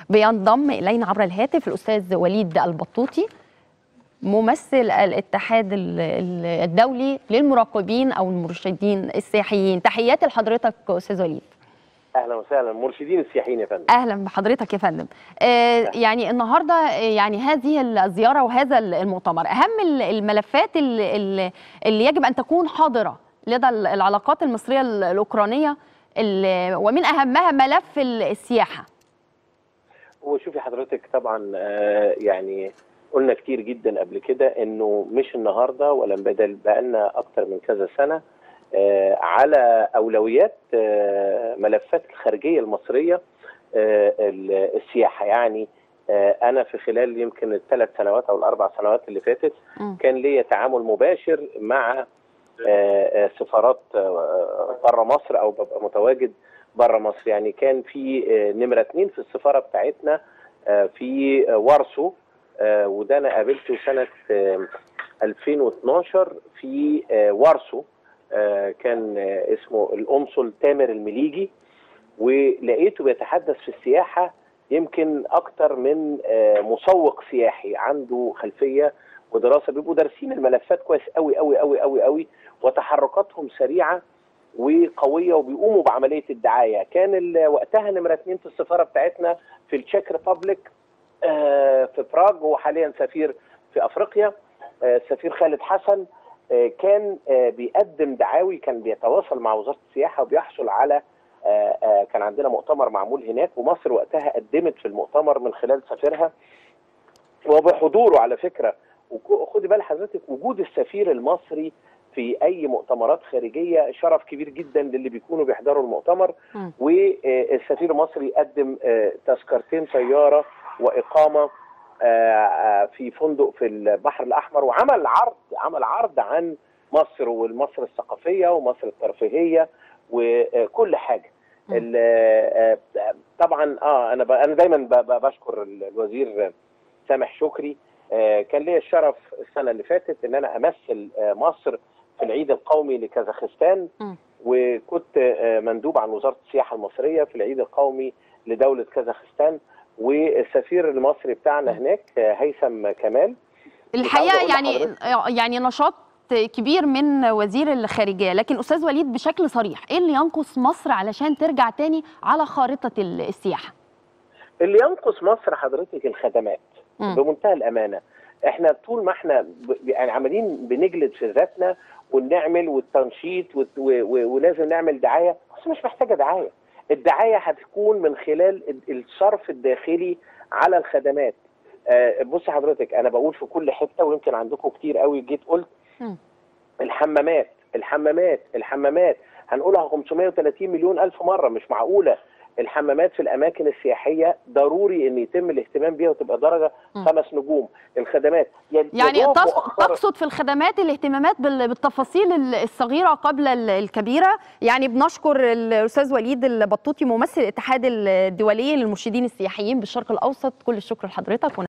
بينضم الينا عبر الهاتف الاستاذ وليد البطوطي ممثل الاتحاد ال- ال- الدولي للمراقبين او المرشدين السياحيين تحياتي لحضرتك استاذ وليد اهلا وسهلا مرشدين السياحيين يا فندم اهلا بحضرتك يا فندم آه يعني النهارده آه، يعني هذه الزياره وهذا المؤتمر اهم ال- الملفات ال- ال- اللي يجب ان تكون حاضره لدى ال- العلاقات المصريه ال- الاوكرانيه ال- ومن اهمها ملف ال- السياحه وشوفي حضرتك طبعا آه، يعني قلنا كتير جدا قبل كده انه مش النهارده ولا بدل بقالنا اكتر من كذا سنه آه، على اولويات آه، ملفات الخارجيه المصريه آه، ال- السياحه يعني آه، انا في خلال يمكن الثلاث سنوات او الاربع سنوات اللي فاتت مم. كان ليا تعامل مباشر مع آه، آه، سفارات بره مصر او ببقى متواجد بره مصر يعني كان في آه، نمره اثنين في السفاره بتاعتنا آه، في آه، وارسو آه، وده انا قابلته سنه آه، 2012 في آه، وارسو آه، كان آه، اسمه القنصل تامر المليجي ولقيته بيتحدث في السياحه يمكن اكتر من آه، مسوق سياحي عنده خلفيه ودراسه بيبقوا دارسين الملفات كويس قوي قوي قوي قوي قوي وتحركاتهم سريعه وقويه وبيقوموا بعمليه الدعايه كان ال- وقتها نمره اثنين في السفاره بتاعتنا في التشيك ريبابليك آه، في براغ هو حاليا سفير في افريقيا آه، السفير خالد حسن آه، كان آه، بيقدم دعاوي كان بيتواصل مع وزاره السياحه وبيحصل على آه، آه، كان عندنا مؤتمر معمول هناك ومصر وقتها قدمت في المؤتمر من خلال سفيرها وبحضوره على فكره وخدي بال حضرتك وجود السفير المصري في اي مؤتمرات خارجيه شرف كبير جدا للي بيكونوا بيحضروا المؤتمر مم. والسفير المصري قدم آه، تذكرتين طياره واقامه آه، آه، في فندق في البحر الاحمر وعمل عرض عمل عرض عن مصر والمصر الثقافيه ومصر الترفيهيه وكل حاجه مم. ال- آه، آه، طبعا اه انا ب- انا دايما ب- ب- بشكر الوزير سامح شكري آه، كان لي الشرف السنه اللي فاتت ان انا امثل آه، مصر في العيد القومي لكازاخستان مم. وكنت آه، مندوب عن وزاره السياحه المصريه في العيد القومي لدوله كازاخستان والسفير المصري بتاعنا هناك آه، هيثم كمال الحقيقه أقول يعني لحضرتك- يعني نشاط كبير من وزير الخارجيه لكن استاذ وليد بشكل صريح ايه اللي ينقص مصر علشان ترجع تاني على خارطه ال- السياحه اللي ينقص مصر حضرتك الخدمات مم. بمنتهى الامانه احنا طول ما احنا ب- يعني عمالين بنجلد في ذاتنا ونعمل والتنشيط وت- و- و- ولازم نعمل دعايه بس مش محتاجه دعايه الدعايه هتكون من خلال ال- الصرف الداخلي على الخدمات آه، بص حضرتك انا بقول في كل حته ويمكن عندكم كتير قوي جيت قلت مم. الحمامات الحمامات الحمامات هنقولها 530 مليون الف مره مش معقوله الحمامات في الاماكن السياحيه ضروري ان يتم الاهتمام بيها وتبقى درجه مم. خمس نجوم الخدمات يا- يا يعني دوب تص- مؤخراً- تقصد في الخدمات الاهتمامات بال- بالتفاصيل ال- الصغيره قبل ال- الكبيره يعني بنشكر الاستاذ وليد البطوطي ممثل الاتحاد الدولي للمرشدين السياحيين بالشرق الاوسط كل الشكر لحضرتك